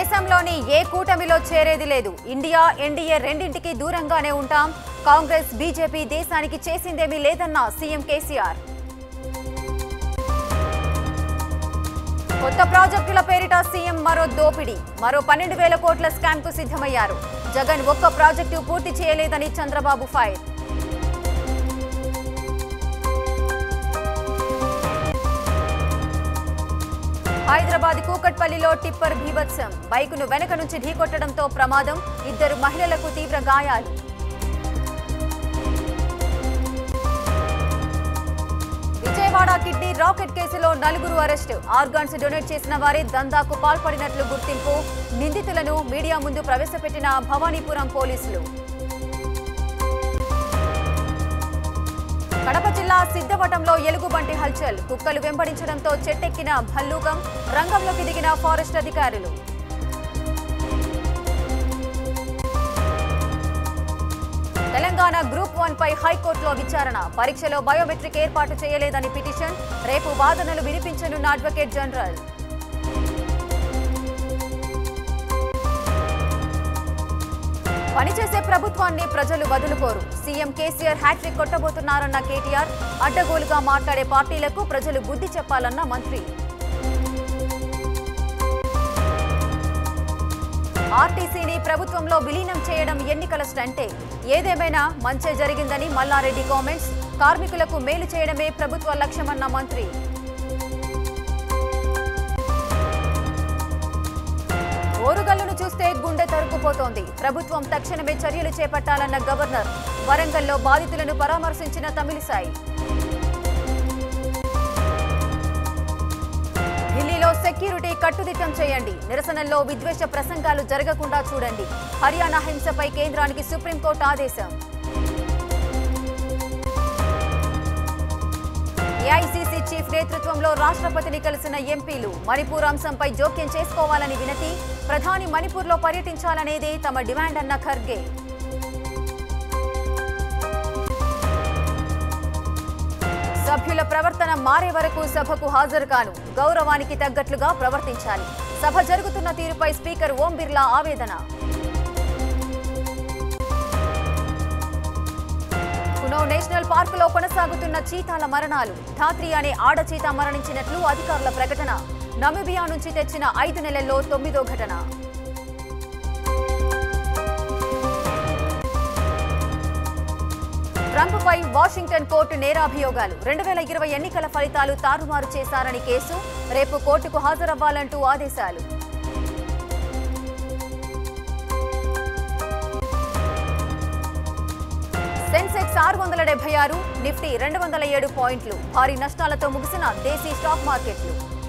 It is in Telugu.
దేశంలోని ఏ కూటమిలో చేరేది లేదు ఇండియా ఎన్డీఏ రెండింటికి దూరంగానే ఉంటాం కాంగ్రెస్ బీజేపీ దేశానికి చేసిందేమీ లేదన్న సీఎం కేసీఆర్ కొత్త ప్రాజెక్టుల పేరిట సీఎం మరో దోపిడీ మరో పన్నెండు వేల కోట్ల స్కామ్ కు సిద్ధమయ్యారు జగన్ ఒక్క ప్రాజెక్టు పూర్తి చేయలేదని చంద్రబాబు ఫైర్ హైదరాబాద్ కూకట్పల్లిలో టిప్పర్ భీభత్సం బైకును వెనక నుంచి ఢీకొట్టడంతో ప్రమాదం ఇద్దరు మహిళలకు తీవ్ర గాయాలు విజయవాడ కిడ్నీ రాకెట్ కేసులో నలుగురు అరెస్టు ఆర్గాన్స్ డొనేట్ చేసిన వారే దందాకు పాల్పడినట్లు గుర్తింపు నిందితులను మీడియా ముందు ప్రవేశపెట్టిన భవానీపురం పోలీసులు కడప జిల్లా సిద్ధవటంలో ఎలుగుబంటి హల్చల్ కుక్కలు వెంబడించడంతో చెట్టెక్కిన భల్లూకం రంగంలోకి దిగిన ఫారెస్ట్ అధికారులు తెలంగాణ గ్రూప్ వన్ పై హైకోర్టులో విచారణ పరీక్షలో బయోమెట్రిక్ ఏర్పాటు చేయలేదని పిటిషన్ రేపు వాదనలు వినిపించనున్న అడ్వకేట్ జనరల్ పనిచేసే ప్రభుత్వాన్ని ప్రజలు వదులుకోరు సీఎం కేసీఆర్ హ్యాట్రిక్ కొట్టబోతున్నారన్న కేటీఆర్ అడ్డగోలుగా మాట్లాడే పార్టీలకు ప్రజలు బుద్ధి చెప్పాలన్న మంత్రి ఆర్టీసీని ప్రభుత్వంలో విలీనం చేయడం ఎన్నికల స్టంటే ఏదేమైనా మంచే జరిగిందని మల్లారెడ్డి కామెంట్స్ కార్మికులకు మేలు చేయడమే ప్రభుత్వ లక్ష్యమన్న మంత్రి ఓరుగల్లును చూస్తే గుండె తరుక్కుపోతోంది ప్రభుత్వం తక్షణమే చర్యలు చేపట్టాలన్న గవర్నర్ వరంగల్లో బాధితులను పరామర్శించిన తమిళిసాయి ఢిల్లీలో సెక్యూరిటీ కట్టుదిట్టం చేయండి నిరసనల్లో విద్వేష ప్రసంగాలు జరగకుండా చూడండి హర్యానా హింసపై కేంద్రానికి సుప్రీంకోర్టు ఆదేశం ఏఐసీసీ చీఫ్ నేతృత్వంలో రాష్ట్రపతిని కలిసిన ఎంపీలు మణిపూర్ అంశంపై జోక్యం చేసుకోవాలని వినతి ప్రధాని మణిపూర్లో పర్యటించాలనేదే తమ డిమాండ్ అన్న ఖర్గే సభ్యుల ప్రవర్తన మారే వరకు సభకు హాజరు కాను గౌరవానికి తగ్గట్లుగా ప్రవర్తించాలి సభ జరుగుతున్న తీరుపై స్పీకర్ ఓం బిర్లా ఆవేదన కునో నేషనల్ పార్కులో కొనసాగుతున్న చీతాల మరణాలు ధాత్రి అనే ఆడ చీత మరణించినట్లు అధికారుల ప్రకటన నమిబియా నుంచి తెచ్చిన ఐదు నెలల్లో తొమ్మిదో ఘటన ట్రంప్పై వాషింగ్టన్ కోర్టు నేరాభియోగాలు రెండు వేల ఇరవై ఎన్నికల ఫలితాలు తారుమారు చేశారని కేసు రేపు కోర్టుకు హాజరవ్వాలంటూ ఆదేశాలు సెన్సెక్స్ ఆరు వందల డెబ్బై ఆరు నిఫ్టీ రెండు వందల ఏడు పాయింట్లు భారీ నష్టాలతో ముగిసిన దేశీ స్టాక్ మార్కెట్లు